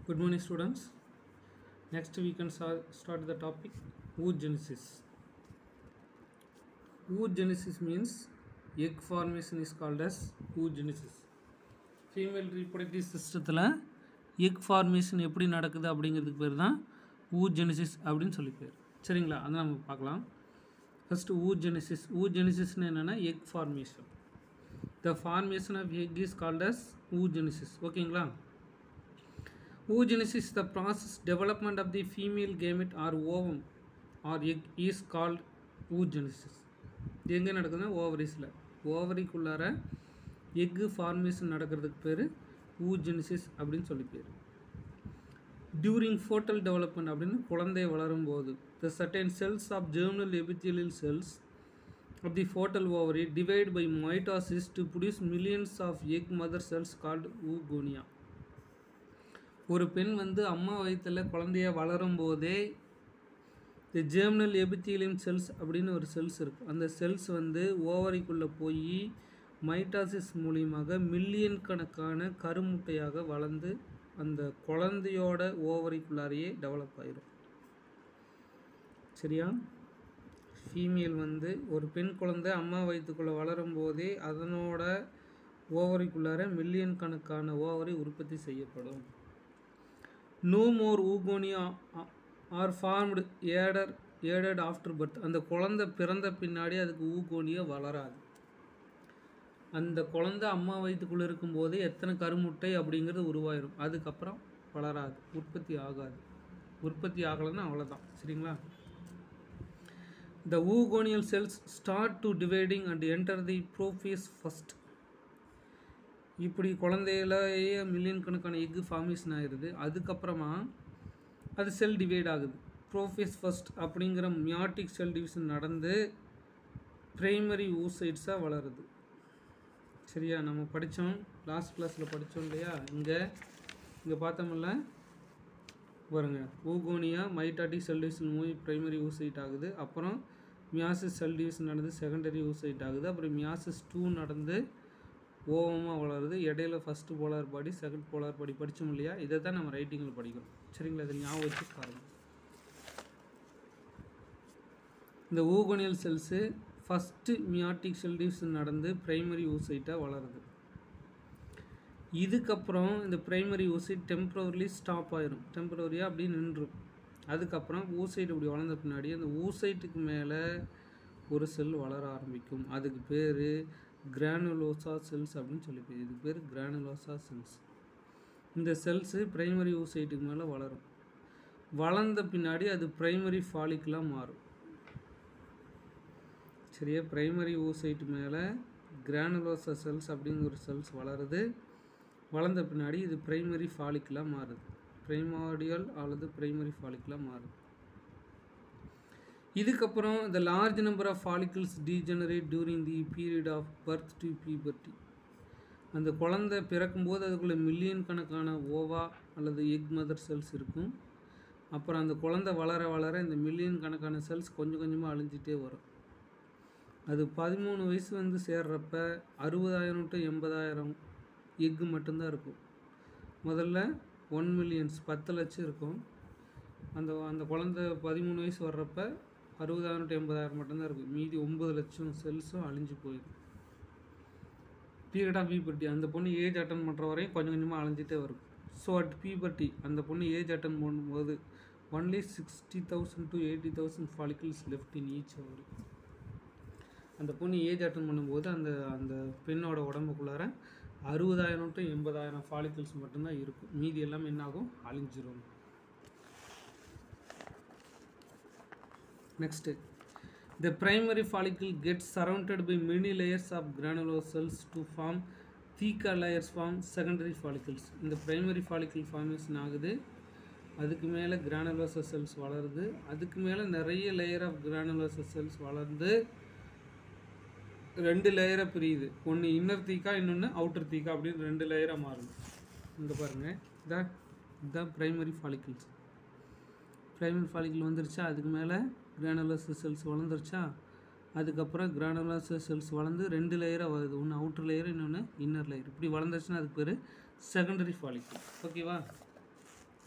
Good morning, students. Next, we can sa- start the topic oogenesis. Oogenesis means egg formation is called as oogenesis. Female reproductive சிஸ்டத்தில் egg formation எப்படி நடக்குது அப்படிங்கிறதுக்கு பேர் தான் oogenesis அப்படின்னு சொல்லி பேர் சரிங்களா அதை நம்ம பார்க்கலாம் ஃபஸ்ட்டு ஊஜெனிசிஸ் ஊஜெனிசிஸ்னு என்னென்னா egg formation the formation of egg is called as oogenesis ஓகேங்களா oogenesis the process development of the female gamete or ovum or egg is called oogenesis இது எங்கே நடக்குதுன்னா ஓவரிஸில் ஓவரிக்குள்ளார எக்கு ஃபார்மேஷன் நடக்கிறதுக்கு பேர் ஊஜெனிசிஸ் அப்படின்னு சொல்லி பேர் டியூரிங் ஃபோட்டல் டெவலப்மெண்ட் அப்படின்னு குழந்தை வளரும் போது the certain cells of germinal எபித்தியலில் cells of the foetal ovary divide by mitosis to produce millions of egg mother cells called oogonia ஒரு பெண் வந்து அம்மா வயிற்றில் குழந்தைய வளரும் போதே இந்த ஜெர்மினல் எபித்தியலியம் செல்ஸ் அப்படின்னு ஒரு செல்ஸ் இருக்கும் அந்த செல்ஸ் வந்து ஓவரிக்குள்ளே போய் மைட்டாசிஸ் மூலியமாக மில்லியன் கணக்கான கருமுட்டையாக வளர்ந்து அந்த குழந்தையோட ஓவரிக்குள்ளாரையே டெவலப் ஆயிரும் சரியா ஃபீமேல் வந்து ஒரு பெண் குழந்தை அம்மா வயிற்றுக்குள்ளே வளரும் போதே அதனோட ஓவரிக்குள்ளார மில்லியன் கணக்கான ஓவரி உற்பத்தி செய்யப்படும் no more oogonia are formed either added after birth அந்த குழந்தை பிறந்த பின்னாடி அதுக்கு ஊகோனியா வளராது அந்த குழந்தை அம்மா வயிற்றுக்குள்ளே இருக்கும்போது எத்தனை கருமுட்டை அப்படிங்கிறது உருவாயிரும் அதுக்கப்புறம் வளராது உற்பத்தி ஆகாது உற்பத்தி ஆகலைன்னா அவ்வளோதான் சரிங்களா the oogonial cells start to dividing and enter the prophase first இப்படி குழந்தையிலேயே மில்லியன் கணக்கான எக்கு ஃபார்மேஷன் ஆயிடுது அதுக்கப்புறமா அது செல் டிவைட் ஆகுது ப்ரோஃபேஸ் ஃபஸ்ட் அப்படிங்கிற மியாட்டிக் செல் டிவிஷன் நடந்து ப்ரைமரி ஊசைட்ஸாக வளருது சரியா நம்ம படித்தோம் லாஸ்ட் கிளாஸில் படித்தோம் இல்லையா இங்கே இங்கே பார்த்தோம்ல பாருங்க ஊகோனியா மைட்டாட்டிக் செல் டிவிஷன் மூவி ப்ரைமரி ஊசைட் ஆகுது அப்புறம் மியாசிஸ் செல் டிவிஷன் நடந்து செகண்டரி ஊசைட் ஆகுது அப்புறம் மியாசிஸ் டூ நடந்து ஓவமாக வளருது இடையில first polar body second polar body படித்தோம் இல்லையா இதை தான் நம்ம ரைட்டிங்கில் படிக்கிறோம் சரிங்களா இதை ஞாபகம் வச்சு பாருங்கள் இந்த oogonial cells first meiotic cell division நடந்து ப்ரைமரி ஊசைட்டாக வளருது இதுக்கப்புறம் இந்த ப்ரைமரி ஊசைட் டெம்ப்ரவரிலி ஸ்டாப் ஆயிரும் டெம்ப்ரவரியாக அப்படியே நின்றும் அதுக்கப்புறம் ஊசைட் இப்படி வளர்ந்த பின்னாடி அந்த ஊசைட்டுக்கு மேலே ஒரு செல் வளர ஆரம்பிக்கும் அதுக்கு பேர் கிரானுலோசா செல்ஸ் அப்படின்னு சொல்லி பேர் இதுக்கு பேர் கிரானுலோசா செல்ஸ் இந்த செல்ஸு ப்ரைமரி ஊசைட்டுக்கு மேலே வளரும் வளர்ந்த பின்னாடி அது ப்ரைமரி ஃபாலிக்கலாக மாறும் சரியா ப்ரைமரி ஊசைட்டு மேலே கிரானுலோசா செல்ஸ் அப்படிங்கிற ஒரு செல்ஸ் வளருது வளர்ந்த பின்னாடி இது ப்ரைமரி ஃபாலிக்கலாக மாறுது ப்ரைமாடியல் அல்லது ப்ரைமரி ஃபாலிக்கலாக மாறுது இதுக்கப்புறம் the large number of follicles degenerate during the period of birth to puberty அந்த குழந்தை பிறக்கும்போது அதுக்குள்ளே மில்லியன் கணக்கான ஓவா அல்லது எக் மதர் செல்ஸ் இருக்கும் அப்புறம் அந்த குழந்தை வளர வளர இந்த மில்லியன் கணக்கான செல்ஸ் கொஞ்சம் கொஞ்சமாக அழிஞ்சிட்டே வரும் அது பதிமூணு வயசு வந்து சேர்றப்ப அறுபதாயிரம் டு எண்பதாயிரம் எக்கு மட்டும்தான் இருக்கும் முதல்ல ஒன் மில்லியன்ஸ் பத்து லட்சம் இருக்கும் அந்த அந்த குழந்தை பதிமூணு வயசு வர்றப்ப அறுபதாயிரம் டு எண்பதாயிரம் மட்டும்தான் இருக்கும் மீதி ஒம்பது லட்சம் செல்ஸும் அழிஞ்சு போயிடும் பீரியட் ஆஃப் பீபர்ட்டி அந்த பொண்ணு ஏஜ் அட்டன் பண்ணுற வரையும் கொஞ்சம் கொஞ்சமாக அழிஞ்சிட்டே வரும் ஸோ அட் பீபர்ட்டி அந்த பொண்ணு ஏஜ் அட்டன் பண்ணும்போது only sixty thousand to eighty thousand follicles left in each ovary அந்த பொண்ணு ஏஜ் அட்டன் பண்ணும்போது அந்த அந்த பெண்ணோட உடம்புக்குள்ளார அறுபதாயிரம் டு எண்பதாயிரம் ஃபாலிக்கல்ஸ் மட்டும்தான் இருக்கும் மீதி எல்லாம் என்னாகும் அழிஞ்சிரும் Next, the primary follicle gets surrounded by many layers of granular cells to form thicker layers form secondary follicles. இந்த primary follicle formation ஆகுது அதுக்கு மேலே கிரானுலோசா செல்ஸ் வளருது அதுக்கு மேலே நிறைய லேயர் ஆஃப் கிரானுலோசா செல்ஸ் வளர்ந்து ரெண்டு லேயராக பிரியுது ஒன்று இன்னர் தீக்கா இன்னொன்று அவுட்டர் தீக்கா அப்படின்னு ரெண்டு லேயராக மாறுது இங்கே பாருங்கள் இதான் இதுதான் ப்ரைமரி ஃபாலிக்கிள்ஸ் ப்ரைமரி ஃபாலிக்கிள் வந்துருச்சா அதுக்கு மேலே கிரானுலோஸ் செல்ஸ் வளர்ந்துருச்சா அதுக்கப்புறம் கிரானுலோஸ் செல்ஸ் வளர்ந்து ரெண்டு லேயராக வருது ஒன்று அவுட்டர் லேயர் இன்னொன்று இன்னர் லேயர் இப்படி வளர்ந்துருச்சுன்னா அதுக்கு பேர் செகண்டரி ஃபாலிக்கிள் ஓகேவா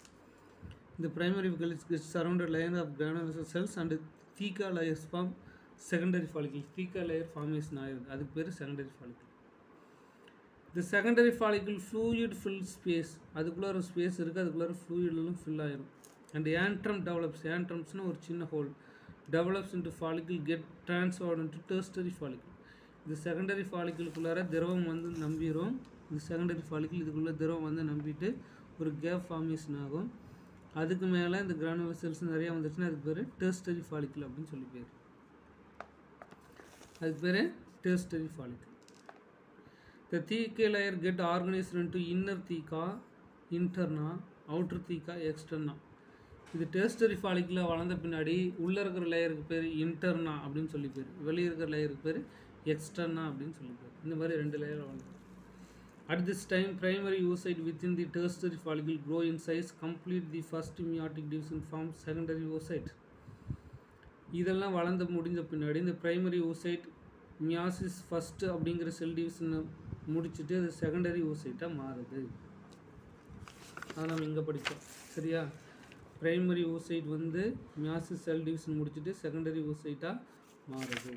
இந்த primary follicle is surrounded layer of granular cells and theca layers form secondary follicle theca layer formation ஆயிருக்கு அதுக்கு பேர் secondary follicle இந்த secondary follicle fluid fill space அதுக்குள்ளே ஒரு ஸ்பேஸ் இருக்குது அதுக்குள்ளே ஃப்ளூயிடெல்லாம் ஃபில் ஆயிரும் அண்ட் ஏண்ட்ரம் டெவலப்ஸ் ஏண்ட்ரம்ஸ்னு ஒரு சின்ன hole develops into follicle get transferred into tertiary follicle இது செகண்டரி ஃபாலிக்கிளுக்குள்ளார திரவம் வந்து நம்பிடும் இது செகண்டரி ஃபாலிக்கிள் இதுக்குள்ளே திரவம் வந்து நம்பிட்டு ஒரு கேப் ஃபார்மேஷன் ஆகும் அதுக்கு மேலே இந்த கிரானுலர் செல்ஸ் நிறையா வந்துச்சுன்னா அதுக்கு பேர் டெர்ஸ்டரி ஃபாலிக்கிள் அப்படின்னு சொல்லி பேர் அதுக்கு பேர் tertiary follicle The theca layer get organized into inner theca, interna, outer theca, externa. இது டெஸ்டரி ஃபாலிக்கில் வளர்ந்த பின்னாடி உள்ளே இருக்கிற லேயருக்கு பேர் இன்டர்னா அப்படின்னு சொல்லி பேர் வெளியே இருக்கிற லேயருக்கு பேர் எக்ஸ்டர்னா அப்படின்னு சொல்லி பேர் இந்த மாதிரி ரெண்டு லேயர் வளர்ந்து at this time primary oocyte within the tertiary follicle grow in size complete the first meiotic division form secondary oocyte இதெல்லாம் வளர்ந்து முடிஞ்ச பின்னாடி இந்த பிரைமரி oocyte மியாசிஸ் ஃபஸ்ட்டு அப்படிங்கிற செல் டிவிஷனை முடிச்சுட்டு அது செகண்டரி oocyte-ஆ மாறுது அதை நம்ம இங்கே படித்தோம் சரியா பிரைமரி oocyte வந்து மியாசிஸ் செல் டிவிஷன் முடிச்சுட்டு செகண்டரி oocyte-ஆ மாறுது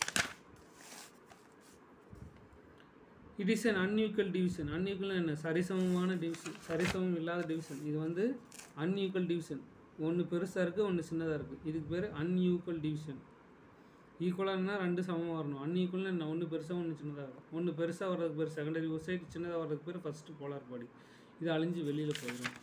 it is an unequal division unequal என்ன சரிசமமான டிவிஷன் சரிசமம் இல்லாத டிவிஷன் இது வந்து அன்யூக்கல் டிவிஷன் ஒன்று பெருசாக இருக்குது ஒன்று சின்னதாக இருக்குது இதுக்கு பேர் அன்யூக்கல் டிவிஷன் ஈக்குவலானா ரெண்டு சமமாக வரணும் அன்ஈக்குவல்னு என்ன ஒன்று பெருசாக ஒன்று சின்னதாக வரும் ஒன்று பெருசாக வர்றதுக்கு பேர் செகண்டரி ஓசைட் சின்னதாக வர்றதுக்கு பேர் ஃபஸ்ட்டு போலார் பாடி இது அழிஞ்சு வெளியில் போயிடும்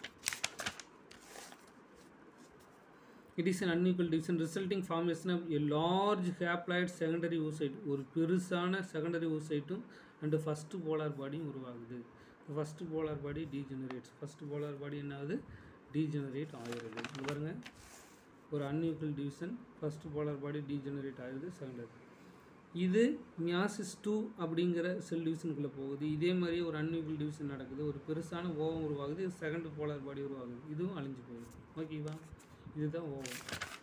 it is an unequal division resulting formation of a large haploid secondary oocyte ஒரு பெருசான செகண்டரி ஓசைட்டும் அண்டு ஃபஸ்ட்டு போலார் பாடியும் உருவாகுது first polar body degenerates first polar body என்ன ஆகுது டீஜெனரேட் ஆகிறது இங்க பாருங்க ஒரு unequal division first polar body degenerate ஆகுது செகண்டரி இது மியாசிஸ் டூ அப்படிங்கிற செல் டிவிஷனுக்குள்ளே போகுது இதே மாதிரி ஒரு அன்இக்குவல் டிவிஷன் நடக்குது ஒரு பெருசான ஓவம் உருவாகுது இது செகண்ட் போலார் பாடி உருவாகுது இதுவும் அழிஞ்சு போகுது ஓகேவா இதுதான் ovum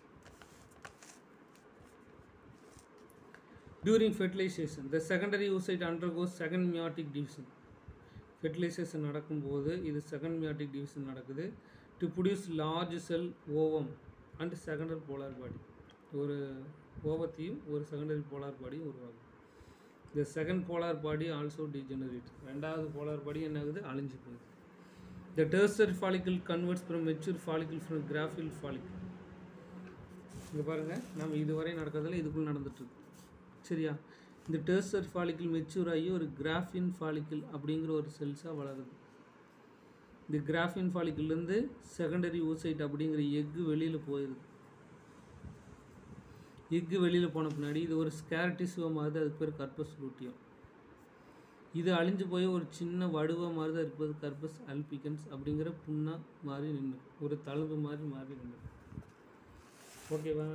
During fertilization, the secondary oocyte undergoes second meiotic division. Fertilization நடக்கும்போது இது செகண்ட் மியாட்டிக் டிவிஷன் நடக்குது to produce large cell ovum and secondary polar body ஒரு ஓவத்தையும் ஒரு செகண்டரி போலார் பாடியும் உருவாகும் இந்த second polar body also degenerate ரெண்டாவது போலார் பாடி என்ன ஆகுது அழிஞ்சு போகுது the tertiary follicle converts from mature follicle from Graafian follicle இங்கே பாருங்கள் நம்ம இதுவரை நடக்கிறதுல இதுக்குள்ள நடந்துட்டு இருக்கு சரியா இந்த டெர்சர் ஃபாலிக்கிள் மெச்சூர் ஆகி ஒரு கிராஃபின் ஃபாலிக்கிள் அப்படிங்கிற ஒரு செல்ஸாக வளருது இந்த கிராஃபின் ஃபாலிக்கிள்லேருந்து செகண்டரி ஊசைட் அப்படிங்கிற எக்கு வெளியில் போயிடுது எக்கு வெளியில் போன பின்னாடி இது ஒரு ஸ்கேரட்டிசுவம் மாதிரி அதுக்கு பேர் கர்ப்பஸ் லூட்டியம் இது அழிஞ்சு போய் ஒரு சின்ன வடுவ மாதிரி தான் இருப்பது கர்ப்பஸ் அல்பிகன்ஸ் அப்படிங்கிற புண்ணா மாதிரி நின்று ஒரு தழும்பு மாதிரி மாறி நின்று ஓகேவா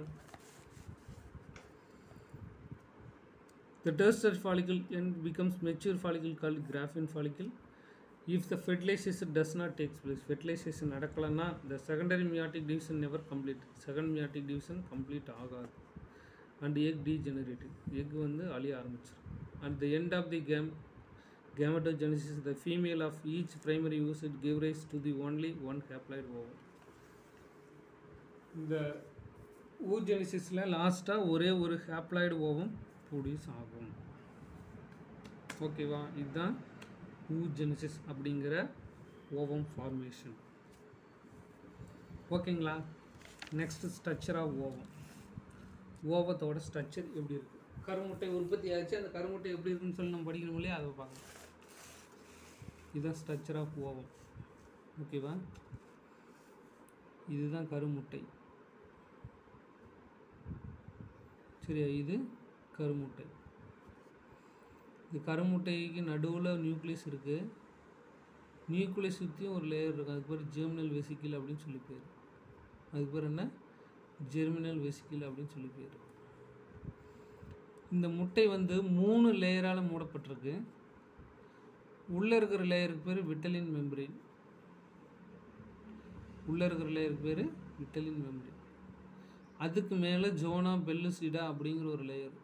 The tertiary follicle end becomes mature follicle called graphene follicle. If the fertilization does not take place, fertilization நடக்கலன்னா the secondary meiotic division never complete. Second meiotic division complete ஆகாது and egg degenerated. egg வந்து அழிய ஆரம்பிச்சிடும். At the end of the gam gametogenesis, the female of each primary oocyte give rise to the only one haploid ovum. இந்த ஊஜெனிசிஸில் லாஸ்ட்டாக ஒரே ஒரு haploid ovum produce ஆகும் ஓகேவா இதுதான் ஊஜெனிசிஸ் அப்படிங்கிற ஓவம் ஃபார்மேஷன் ஓகேங்களா நெக்ஸ்ட் ஸ்ட்ரக்சர் ஆஃப் ஓவம் ஓவத்தோட ஸ்ட்ரக்சர் எப்படி இருக்குது கருமுட்டை உற்பத்தி ஆச்சு அந்த கருமுட்டை எப்படி இருக்குன்னு சொல்லி நம்ம படிக்கணும் இல்லையா அதை பார்க்கலாம் இதுதான் ஸ்ட்ரக்சர் ஆஃப் ஓவம் ஓகேவா இதுதான் கருமுட்டை சரியா இது கருமுட்டை இந்த கருமுட்டைக்கு நடுவில் நியூக்ளியஸ் இருக்குது நியூக்ளியஸ் சுற்றியும் ஒரு லேயர் இருக்குது அதுக்கு பேர் ஜெர்மினல் வெசிக்கிள் அப்படின்னு சொல்லி பேர் அதுக்கு பேர் என்ன ஜெர்மினல் வெசிக்கிள் அப்படின்னு சொல்லி பேர் இந்த முட்டை வந்து மூணு லேயரால் மூடப்பட்டிருக்கு உள்ளே இருக்கிற லேயருக்கு பேர் விட்டலின் மெம்பரின் உள்ளே இருக்கிற லேயருக்கு பேர் விட்டலின் மெம்பரின் அதுக்கு மேலே ஜோனா பெல்லுசிடா அப்படிங்கிற ஒரு லேயர்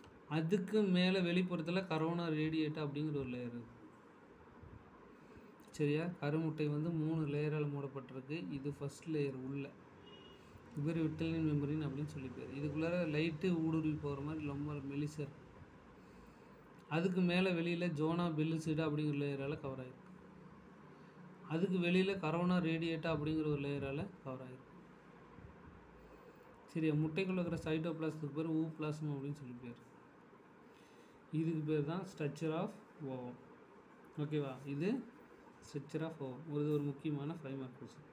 அதுக்கு மேலே வெளிப்புறத்தில் கரோனா ரேடியேட்டா அப்படிங்கிற ஒரு லேயர் சரியா கருமுட்டை வந்து மூணு லேயரால் மூடப்பட்டிருக்கு இது ஃபர்ஸ்ட் லேயர் உள்ள இவர் விட்டலின் மெம்பரின் அப்படின்னு சொல்லி பேர் இதுக்குள்ளார லைட்டு ஊடுருவி போகிற மாதிரி ரொம்ப மெலிசர் அதுக்கு மேலே வெளியில் ஜோனா பெல்லுசிடா அப்படிங்கிற லேயரால் கவர் ஆகிருக்கு அதுக்கு வெளியில் கரோனா ரேடியேட்டா அப்படிங்கிற ஒரு லேயரால் கவர் ஆகிருக்கு சரியா முட்டைக்குள்ள இருக்கிற சைட்டோபிளாஸ்துக்கு பேர் ஊ பிளாசம் அப்படின்னு சொல்லி பேர் இதுக்கு பேர் தான் ஸ்ட்ரக்சர் ஆஃப் ஓவம் ஓகேவா இது ஸ்ட்ரக்சர் ஆஃப் ஓவம் ஒரு ஒரு முக்கியமான ஃபைவ் மார்க் கொஸ்டின்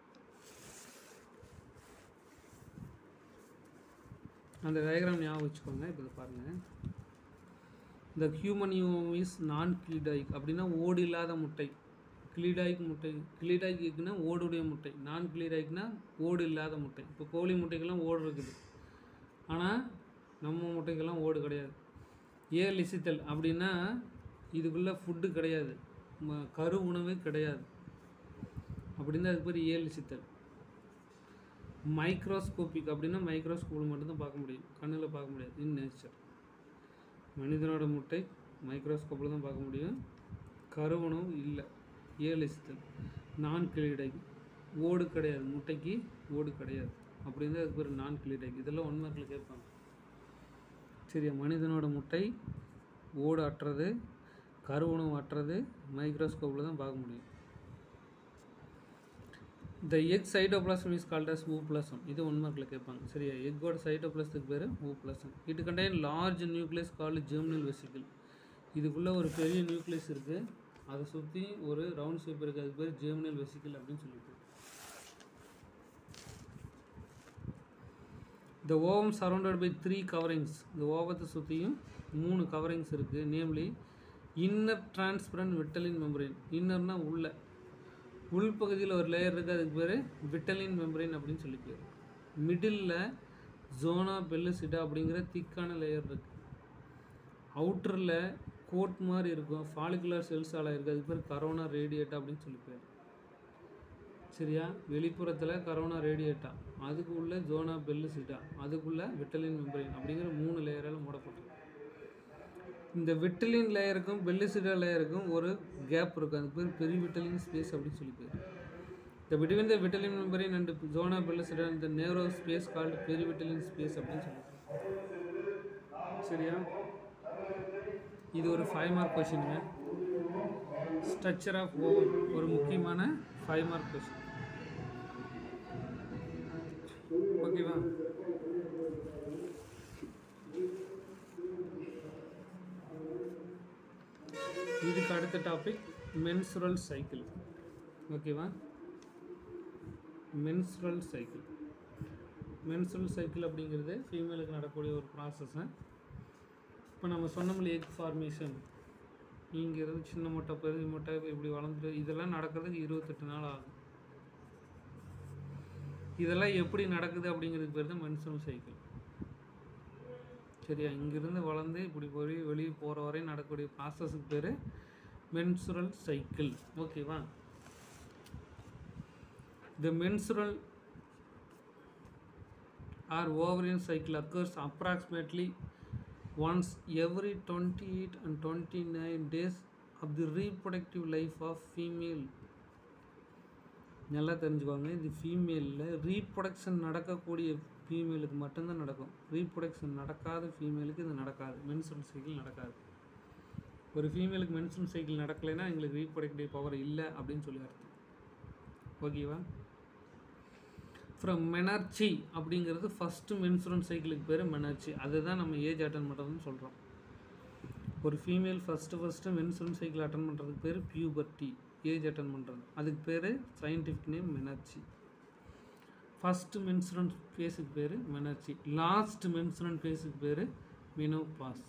அந்த டயக்ராம் ஞாபகம் வச்சுக்கோங்க இப்போ இதை பாருங்கள் இந்த ஹியூமன் யூம் இஸ் நான் கிளிடாயிக் அப்படின்னா ஓடு இல்லாத முட்டை கிளிடாய்க் முட்டை கிளிடாய்க்குன்னா ஓடுடைய முட்டை நான் கிளிடாய்க்னா ஓடு இல்லாத முட்டை இப்போ கோழி முட்டைக்கெல்லாம் ஓடு இருக்குது ஆனால் நம்ம முட்டைக்கெல்லாம் ஓடு கிடையாது ஏ லிசித்தல் அப்படின்னா இதுக்குள்ளே ஃபுட்டு கிடையாது ம- கரு உணவே கிடையாது அப்படின்னா அதுக்கு பேர் ஏ லிசித்தல் மைக்ரோஸ்கோபிக் அப்படின்னா மைக்ரோஸ்கோப்பில் மட்டும்தான் பார்க்க முடியும் கண்ணில் பார்க்க முடியாது இன் நேச்சர் மனிதனோட முட்டை மைக்ரோஸ்கோப்பில் தான் பார்க்க முடியும் கரு உணவு இல்லை ஏலிஸ்தல் நான் கிளிடை ஓடு கிடையாது முட்டைக்கு ஓடு கிடையாது அப்படின்னு அதுக்கு பேர் நான் கிளிடை இதெல்லாம் ஒன் மார்க்கில் கேட்பாங்க சரியா மனிதனோட முட்டை ஓடு அற்றது கரு உணவு அற்றது மைக்ரோஸ்கோப்பில் தான் பார்க்க முடியும் the egg cytoplasm is called as ooplasm இது ஒன் மார்க்கில் கேட்பாங்க சரியா எக்கோட சைட்டோபிளாசத்துக்கு பேர் ooplasm it contain large nucleus called germinal vesicle இதுக்குள்ளே ஒரு பெரிய நியூக்ளியஸ் இருக்குது அதை சுற்றி ஒரு ரவுண்ட் ஷேப் இருக்குது அதுக்கு பேர் ஜெர்மினல் வெசிக்கிள் அப்படின்னு சொல்லிட்டு the ovum surrounded by three coverings இந்த ஓவத்தை சுற்றியும் மூணு கவரிங்ஸ் இருக்குது namely inner transparent vitelline membrane இன்னர்னா உள்ள உள்பகுதியில் ஒரு லேயர் இருக்குது அதுக்கு பேர் விட்டலின் மெம்பரின் அப்படின்னு சொல்லி பேர் மிடில் ஜோனா பெல்லுசிடா அப்படிங்கிற திக்கான லேயர் இருக்குது அவுட்டரில் கோட் மாதிரி இருக்கும் ஃபாலிகுலர் செல்ஸால் இருக்குது அதுக்கு பேர் கரோனா ரேடியேட்டா அப்படின்னு சொல்லி பேர் சரியா வெளிப்புறத்தில் கரோனா ரேடியேட்டா அதுக்கு உள்ள ஜோனா பெல்லுசிட்டா அதுக்குள்ள விட்டலின் மெம்பரின் அப்படிங்கிற மூணு லேயரால் மூடப்பட்டிருக்கு இந்த விட்டலின் லேயருக்கும் பெல்லுசிட்டா லேயருக்கும் ஒரு கேப் இருக்கும் அதுக்கு பேர் பெரி விட்டலின் ஸ்பேஸ் அப்படின்னு சொல்லி பேர் இந்த between the vitelline membrane and zona pellucida இந்த narrow space called perivitelline space அப்படின்னு சொல்லி சரியா இது ஒரு ஃபைவ் மார்க் கொஷினுங்க ஸ்ட்ரக்சர் ஆஃப் ஓவர் ஒரு முக்கியமான ஃபைவ் மார்க் கொஷின் ஓகேவா இதுக்கு அடுத்த டாபிக் மென்சுரல் சைக்கிள் ஓகேவா மென்சுரல் சைக்கிள் மென்சுரல் சைக்கிள் அப்படிங்கிறது ஃபீமேலுக்கு நடக்கக்கூடிய ஒரு ப்ராசஸ்ஸை இப்போ நம்ம சொன்னோம்ல எக் ஃபார்மேஷன் இங்கேருந்து சின்ன முட்டை பெரிய முட்டை இப்படி வளர்ந்துட்டு இதெல்லாம் நடக்கிறதுக்கு இருபத்தெட்டு நாள் ஆகும் இதெல்லாம் எப்படி நடக்குது அப்படிங்கிறதுக்கு பேர் தான் மென்சுரல் சைக்கிள் சரியா இங்கிருந்து வளர்ந்து இப்படி போய் வெளியே போகிற வரையும் நடக்கக்கூடிய ப்ராசஸுக்கு பேர் மென்சுரல் சைக்கிள் ஓகேவா the menstrual or ovarian cycle occurs approximately once every 28 and 29 days of the reproductive life of female நல்லா தெரிஞ்சுக்கோங்க இது ஃபீமேலில் ரீப்ரொடக்ஷன் நடக்கக்கூடிய ஃபீமேலுக்கு மட்டும்தான் நடக்கும் ரீப்ரொடக்ஷன் நடக்காத ஃபீமேலுக்கு இது நடக்காது மென்சுரல் சைக்கிள் நடக்காது ஒரு ஃபீமேலுக்கு மென்சுரல் சைக்கிள் நடக்கலைன்னா எங்களுக்கு ரீப்ரொடக்டிவ் பவர் இல்லை அப்படின்னு சொல்லி அர்த்தம் ஓகேவா ஃப்ரம் மெனர்ச்சி அப்படிங்கிறது ஃபஸ்ட்டு மென்சுரல் சைக்கிளுக்கு பேர் மெனர்ச்சி அதுதான் நம்ம ஏஜ் அட்டன் பண்ணுறதுன்னு சொல்கிறோம் ஒரு female first first menstrual cycle attain பண்ணுறதுக்கு பேர் பியூபர்ட்டி ஏஜ் அட்டன் பண்ணுறது அதுக்கு பேர் scientific name menarche first menstrual ஃபேஸுக்கு பேர் மெனர்ச்சி லாஸ்ட் மென்சுரல் ஃபேஸுக்கு பேர் மெனோபாஸ்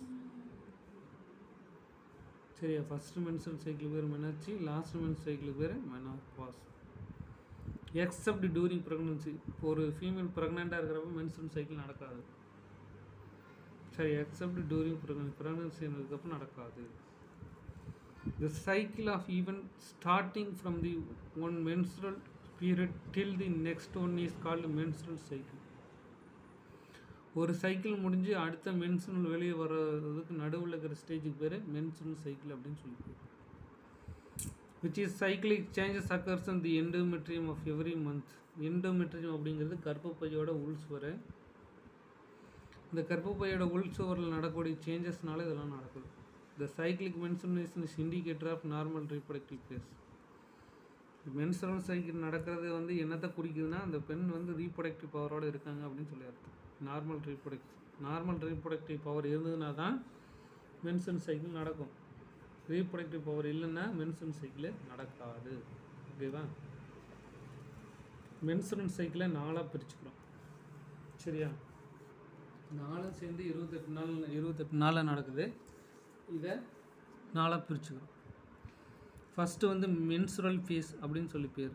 சரியா ஃபஸ்ட்டு மென்சுரல் சைக்கிள் பேர் மெனர்ச்சி லாஸ்ட் மென்ஸ் சைக்கிள் பேர் மெனோபாஸ் எக்ஸப்ட் டியூரிங் ப்ரெக்னன்சி இப்போ ஒரு ஃபீமேல் ப்ரெக்னெண்ட்டாக இருக்கிறப்ப மென்சுரல் சைக்கிள் நடக்காது சரி எக்ஸப்ட் டியூரிங் ப்ரெக்னன்சி ப்ரெக்னன்சி இருந்ததுக்கப்புறம் நடக்காது the cycle of even starting from the one menstrual period till the next one is called menstrual cycle ஒரு சைக்கிள் முடிஞ்சு அடுத்த மென்சுரல் வெளியே வர்றதுக்கு நடுவில் இருக்கிற ஸ்டேஜுக்கு பேர் மென்சுரல் சைக்கிள் அப்படின்னு சொல்லி பேர் which is cyclic changes occurs in the endometrium of every month endometrium அப்படிங்கிறது கர்ப்பப்பையோட உள் சுவர் இந்த கர்ப்பப்பையோட உள் சுவரில் நடக்கக்கூடிய சேஞ்சஸ்னால இதெல்லாம் நடக்குது the cyclic menstruation is indicator of normal reproductive phase menstrual cycle நடக்கிறது வந்து என்னத்தை குறிக்குதுன்னா அந்த பெண் வந்து ரீப்ரொடக்டிவ் பவரோடு இருக்காங்க அப்படின்னு சொல்லி அர்த்தம் normal reproduct normal reproductive power இருந்ததுன்னா தான் மென்சன் சைக்கிள் நடக்கும் ரீப்ரொடக்டிவ் பவர் இல்லைன்னா மென்சன் சைக்கிள் நடக்காது ஓகேவா மென்சுரன் சைக்கிளை நாலாக பிரிச்சுக்கிறோம் சரியா நாலும் சேர்ந்து இருபத்தெட்டு நாள் இருபத்தெட்டு நாளில் நடக்குது இதை நாலாக பிரிச்சுக்கிறோம் ஃபஸ்ட்டு வந்து மென்சுரல் ஃபேஸ் அப்படின்னு சொல்லி பேர்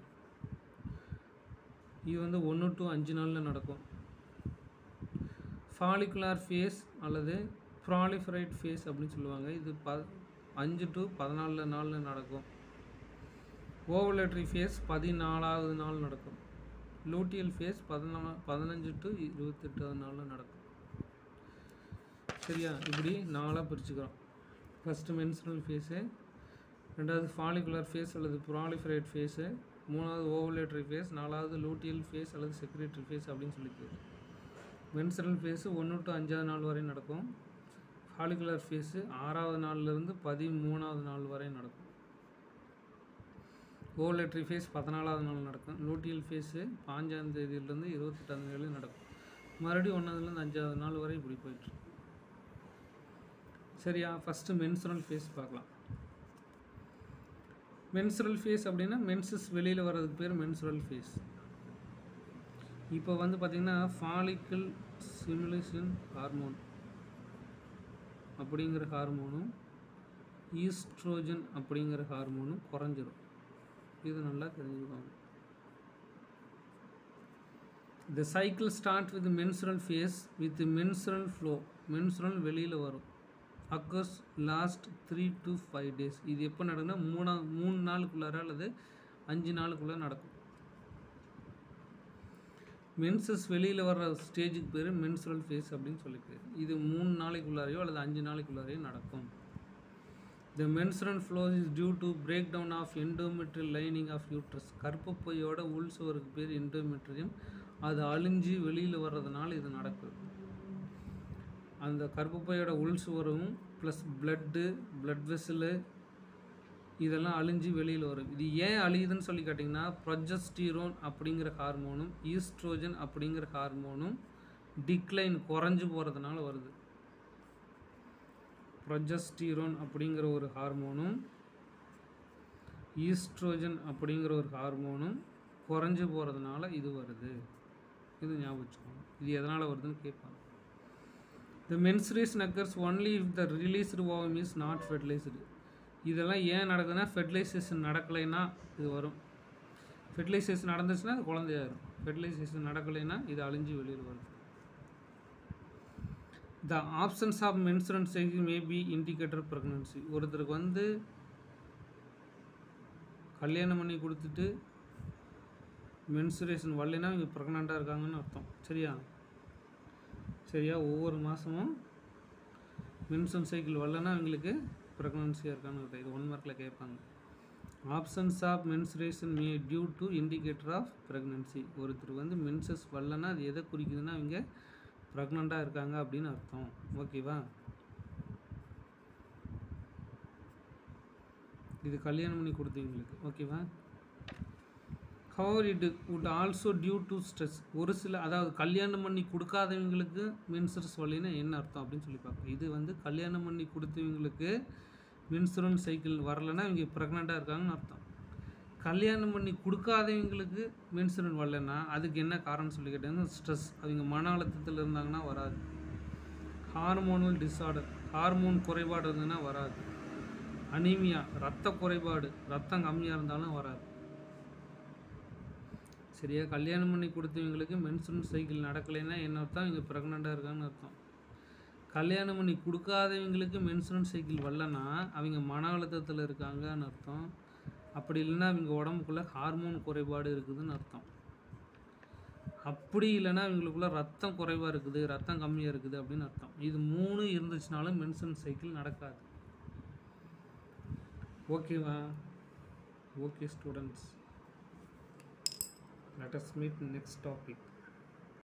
இது வந்து ஒன்று டு அஞ்சு நாளில் நடக்கும் ஃபாலிகுலார் ஃபேஸ் அல்லது ப்ராலிஃபரைட் ஃபேஸ் அப்படின்னு சொல்லுவாங்க இது ப அஞ்சு டு பதினாலு நாளில் நடக்கும் ஓவலேட்ரி ஃபேஸ் பதினாலாவது நாள் நடக்கும் லூட்டியல் ஃபேஸ் பதினாலு பதினஞ்சு டு இருபத்தெட்டாவது நாளில் நடக்கும் சரியா இப்படி நாலாக பிரிச்சுக்கிறோம் ஃபஸ்ட்டு மென்சுரல் ஃபேஸு ரெண்டாவது ஃபாலிகுலர் ஃபேஸ் அல்லது ப்ராலிஃபரேட் ஃபேஸு மூணாவது ஓவலேட்ரி ஃபேஸ் நாலாவது லூட்டியல் ஃபேஸ் அல்லது செக்ரேட்டரி ஃபேஸ் அப்படின்னு சொல்லி மென்சுரல் ஃபேஸு ஒன்று டு அஞ்சாவது நாள் வரை நடக்கும் ஃபாலிகுலர் ஃபேஸு ஆறாவது நாள்லேருந்து பதிமூணாவது நாள் வரை நடக்கும் ஓவலேட்ரி ஃபேஸ் பதினாலாவது நாள் நடக்கும் லூட்டியல் ஃபேஸு பாஞ்சாம் தேதியிலேருந்து இருபத்தெட்டாம் தேதி நடக்கும் மறுபடியும் ஒன்றாவதுலேருந்து அஞ்சாவது நாள் வரை இப்படி போயிட்டுருக்கு சரியா ஃபஸ்ட்டு மென்சுரல் ஃபேஸ் பார்க்கலாம் மென்சுரல் ஃபேஸ் அப்படின்னா மென்சஸ் வெளியில் வர்றதுக்கு பேர் மென்சுரல் ஃபேஸ் இப்போ வந்து பார்த்திங்கன்னா ஃபாலிக்கல் சிமுலேஷன் ஹார்மோன் அப்படிங்கிற ஹார்மோனும் ஈஸ்ட்ரோஜன் அப்படிங்கிற ஹார்மோனும் குறைஞ்சிரும் இது நல்லா தெரிஞ்சுக்கோங்க the cycle start with menstrual phase with the menstrual flow menstrual வெளியில் வரும் occurs last three to five days இது எப்போ நடக்குதுன்னா மூணா மூணு நாளுக்குள்ளார அல்லது அஞ்சு நாளுக்குள்ளே நடக்கும் மென்சஸ் வெளியில் வர்ற ஸ்டேஜுக்கு பேர் மென்சுரல் ஃபேஸ் அப்படின்னு சொல்லி பேர் இது மூணு நாளைக்குள்ளாரையோ அல்லது அஞ்சு நாளைக்குள்ளாரையோ நடக்கும் the menstrual flow is due to break down of endometrial lining of uterus கருப்பப்பையோட உள் சுவருக்கு பேர் எண்டோமெட்ரியம் அது அழிஞ்சு வெளியில் வர்றதுனால இது நடக்குது அந்த கருப்பப்பையோட உள் சுவரும் ப்ளஸ் பிளட்டு பிளட் வெசலு இதெல்லாம் அழிஞ்சு வெளியில் வரும் இது ஏன் அழியுதுன்னு சொல்லி கேட்டிங்கன்னா ப்ரொஜஸ்டீரோன் அப்படிங்கிற ஹார்மோனும் ஈஸ்ட்ரோஜன் அப்படிங்கிற ஹார்மோனும் டிக்ளைன் குறைஞ்சு போகிறதுனால வருது ப்ரொஜஸ்டீரோன் அப்படிங்கிற ஒரு ஹார்மோனும் ஈஸ்ட்ரோஜன் அப்படிங்கிற ஒரு ஹார்மோனும் குறைஞ்சு போகிறதுனால இது வருது இது ஞாபகம் வச்சுக்கோங்க இது எதனால் வருதுன்னு கேட்பாங்க த menstruation occurs only if the released ovum is not fertilized இதெல்லாம் ஏன் நடக்குதுன்னா ஃபெர்டிலைசேஷன் நடக்கலைன்னா இது வரும் ஃபெர்டிலைசேஷன் நடந்துச்சுன்னா அது குழந்தையாயிரும் ஃபெர்டிலைசேஷன் நடக்கலைன்னா இது அழிஞ்சு வெளியில் வரும் the absence of menstrual cycle may be indicator pregnancy ஒருத்தருக்கு வந்து கல்யாணம் பண்ணி கொடுத்துட்டு மென்சுரேஷன் வரலைன்னா இவங்க ப்ரெக்னெண்ட்டாக இருக்காங்கன்னு அர்த்தம் சரியா சரியா ஒவ்வொரு மாதமும் மென்சன் சைக்கிள் வரலன்னா அவங்களுக்கு ப்ரெக்னன்சியாக இருக்கான்னு அர்த்தம் இது ஒன் மார்க்கில் கேட்பாங்க absence of menstruation may due to indicator of pregnancy ஒருத்தர் வந்து மென்சஸ் வரலன்னா அது எதை குறிக்குதுன்னா அவங்க ப்ரெக்னெண்ட்டாக இருக்காங்க அப்படின்னு அர்த்தம் ஓகேவா இது கல்யாணம் பண்ணி கொடுத்தவங்களுக்கு ஓகேவா however it would also due to stress ஒரு சில அதாவது கல்யாணம் பண்ணி கொடுக்காதவங்களுக்கு மென்சரஸ் வலினா என்ன அர்த்தம் அப்படின்னு சொல்லி பார்ப்போம் இது வந்து கல்யாணம் பண்ணி கொடுத்தவங்களுக்கு மென்சுரன் சைக்கிள் வரலைன்னா இவங்க ப்ரெக்னெண்ட்டாக இருக்காங்கன்னு அர்த்தம் கல்யாணம் பண்ணி கொடுக்காதவங்களுக்கு மென்சுரன் வரலைன்னா அதுக்கு என்ன காரணம் சொல்லி கேட்டீங்கன்னா ஸ்ட்ரெஸ் அவங்க மன அழுத்தத்தில் இருந்தாங்கன்னா வராது ஹார்மோனல் டிஸார்டர் ஹார்மோன் குறைபாடு இருந்ததுன்னா வராது அனீமியா ரத்த குறைபாடு ரத்தம் கம்மியாக இருந்தாலும் வராது சரியா கல்யாணம் பண்ணி கொடுத்தவங்களுக்கு மென்சுரன் சைக்கிள் நடக்கலைன்னா என்ன அர்த்தம் இங்கே ப்ரெக்னெண்ட்டாக இருக்காங்கன்னு அர்த்தம் கல்யாணம் பண்ணி கொடுக்காதவங்களுக்கு மென்சுரன் சைக்கிள் வரலன்னா அவங்க மன அழுத்தத்தில் இருக்காங்கன்னு அர்த்தம் அப்படி இல்லைன்னா அவங்க உடம்புக்குள்ள ஹார்மோன் குறைபாடு இருக்குதுன்னு அர்த்தம் அப்படி இல்லைன்னா இவங்களுக்குள்ள ரத்தம் குறைவாக இருக்குது ரத்தம் கம்மியாக இருக்குது அப்படின்னு அர்த்தம் இது மூணு இருந்துச்சுனாலும் மென்சுரன் சைக்கிள் நடக்காது ஓகேவா okay students let us meet next topic